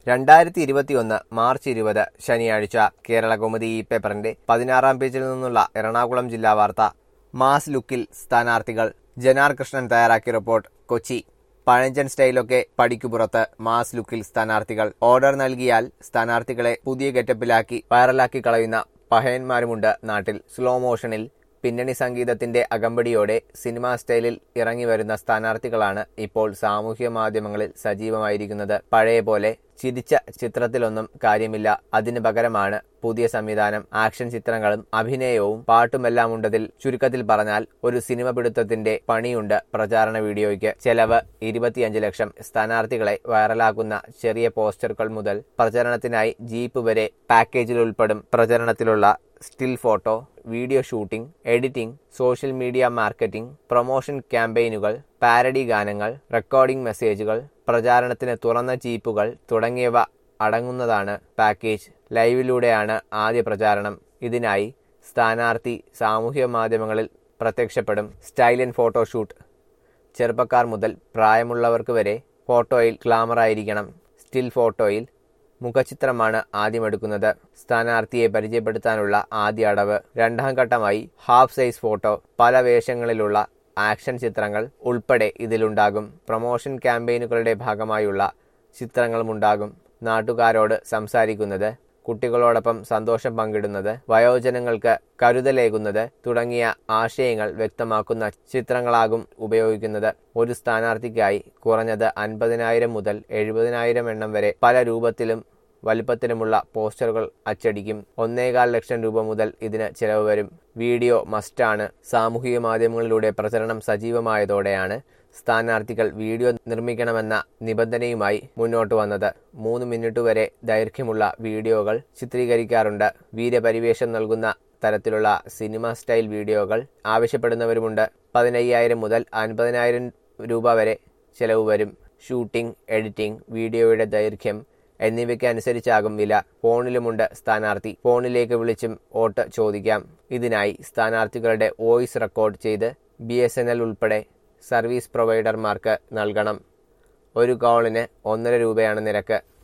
രണ്ടായിരത്തി ഇരുപത്തിയൊന്ന് മാർച്ച് ഇരുപത് ശനിയാഴ്ച കേരള കൗമുദി ഈ പേപ്പറിന്റെ പതിനാറാം പേജിൽ നിന്നുള്ള എറണാകുളം ജില്ലാ വാർത്ത മാസ് ലുക്കിൽ സ്ഥാനാർത്ഥികൾ ജനാർ കൃഷ്ണൻ തയ്യാറാക്കിയ റിപ്പോർട്ട് കൊച്ചി പഴഞ്ചൻ സ്റ്റൈലൊക്കെ പടിക്കു പുറത്ത് മാസ് ലുക്കിൽ സ്ഥാനാർത്ഥികൾ ഓർഡർ നൽകിയാൽ സ്ഥാനാർത്ഥികളെ പുതിയ ഗെറ്റപ്പിലാക്കി വൈറലാക്കി കളയുന്ന പഹയന്മാരുമുണ്ട് നാട്ടിൽ സ്ലോ മോഷനിൽ പിന്നണി സംഗീതത്തിന്റെ അകമ്പടിയോടെ സിനിമാ സ്റ്റൈലിൽ ഇറങ്ങി വരുന്ന സ്ഥാനാർത്ഥികളാണ് ഇപ്പോൾ സാമൂഹ്യ മാധ്യമങ്ങളിൽ സജീവമായിരിക്കുന്നത് പഴയ പോലെ ചിരിച്ച ചിത്രത്തിലൊന്നും കാര്യമില്ല അതിന് പകരമാണ് പുതിയ സംവിധാനം ആക്ഷൻ ചിത്രങ്ങളും അഭിനയവും പാട്ടുമെല്ലാം ഉണ്ടതിൽ ചുരുക്കത്തിൽ പറഞ്ഞാൽ ഒരു സിനിമ പിടുത്തത്തിന്റെ പണിയുണ്ട് പ്രചാരണ വീഡിയോയ്ക്ക് ചെലവ് ഇരുപത്തിയഞ്ച് ലക്ഷം സ്ഥാനാർത്ഥികളെ വൈറലാക്കുന്ന ചെറിയ പോസ്റ്ററുകൾ മുതൽ പ്രചരണത്തിനായി ജീപ്പ് വരെ പാക്കേജിൽ ഉൾപ്പെടും പ്രചരണത്തിലുള്ള still photo video shooting editing social media marketing promotion ക്യാമ്പയിനുകൾ പാരഡി ഗാനങ്ങൾ റെക്കോർഡിംഗ് മെസ്സേജുകൾ പ്രചാരണത്തിന് തുറന്ന ജീപ്പുകൾ തുടങ്ങിയവ അടങ്ങുന്നതാണ് പാക്കേജ് ലൈവിലൂടെയാണ് ആദ്യ പ്രചാരണം ഇതിനായി സ്ഥാനാർത്ഥി സാമൂഹ്യ മാധ്യമങ്ങളിൽ പ്രത്യക്ഷപ്പെടും സ്റ്റൈലൻ ഫോട്ടോഷൂട്ട് ചെറുപ്പക്കാർ മുതൽ പ്രായമുള്ളവർക്ക് വരെ ഫോട്ടോയിൽ ഗ്ലാമറായിരിക്കണം സ്റ്റിൽ ഫോട്ടോയിൽ മുഖചിത്രമാണ് ആദ്യം എടുക്കുന്നത് സ്ഥാനാർത്ഥിയെ പരിചയപ്പെടുത്താനുള്ള ആദ്യ അടവ് രണ്ടാം ഘട്ടമായി ഹാഫ് സൈസ് ഫോട്ടോ പല വേഷങ്ങളിലുള്ള ആക്ഷൻ ചിത്രങ്ങൾ ഉൾപ്പെടെ ഇതിലുണ്ടാകും പ്രൊമോഷൻ ക്യാമ്പയിനുകളുടെ ഭാഗമായുള്ള ചിത്രങ്ങളുമുണ്ടാകും നാട്ടുകാരോട് സംസാരിക്കുന്നത് കുട്ടികളോടൊപ്പം സന്തോഷം പങ്കിടുന്നത് വയോജനങ്ങൾക്ക് കരുതലേകുന്നത് തുടങ്ങിയ ആശയങ്ങൾ വ്യക്തമാക്കുന്ന ചിത്രങ്ങളാകും ഉപയോഗിക്കുന്നത് ഒരു സ്ഥാനാർത്ഥിക്കായി കുറഞ്ഞത് അൻപതിനായിരം മുതൽ എഴുപതിനായിരം എണ്ണം വരെ പല രൂപത്തിലും വലുപ്പത്തിലുമുള്ള പോസ്റ്ററുകൾ അച്ചടിക്കും ഒന്നേകാൽ ലക്ഷം രൂപ മുതൽ ഇതിന് ചെലവ് വരും വീഡിയോ മസ്റ്റാണ് സാമൂഹിക മാധ്യമങ്ങളിലൂടെ പ്രചരണം സജീവമായതോടെയാണ് സ്ഥാനാർത്ഥികൾ വീഡിയോ നിർമ്മിക്കണമെന്ന നിബന്ധനയുമായി മുന്നോട്ട് വന്നത് മൂന്ന് മിനിറ്റ് വരെ ദൈർഘ്യമുള്ള വീഡിയോകൾ ചിത്രീകരിക്കാറുണ്ട് വീരപരിവേഷം നൽകുന്ന തരത്തിലുള്ള സിനിമ സ്റ്റൈൽ വീഡിയോകൾ ആവശ്യപ്പെടുന്നവരുമുണ്ട് പതിനയ്യായിരം മുതൽ അൻപതിനായിരം രൂപ വരെ ചെലവ് വരും ഷൂട്ടിംഗ് എഡിറ്റിംഗ് വീഡിയോയുടെ ദൈർഘ്യം എന്നിവയ്ക്ക് അനുസരിച്ചാകും വില ഫോണിലുമുണ്ട് സ്ഥാനാർത്ഥി ഫോണിലേക്ക് വിളിച്ചും വോട്ട് ചോദിക്കാം ഇതിനായി സ്ഥാനാർത്ഥികളുടെ വോയിസ് റെക്കോർഡ് ചെയ്ത് ബി എസ് എൻ എൽ ഉൾപ്പെടെ സർവീസ് പ്രൊവൈഡർമാർക്ക് നൽകണം ഒരു കോളിന് ഒന്നര രൂപയാണ് നിരക്ക്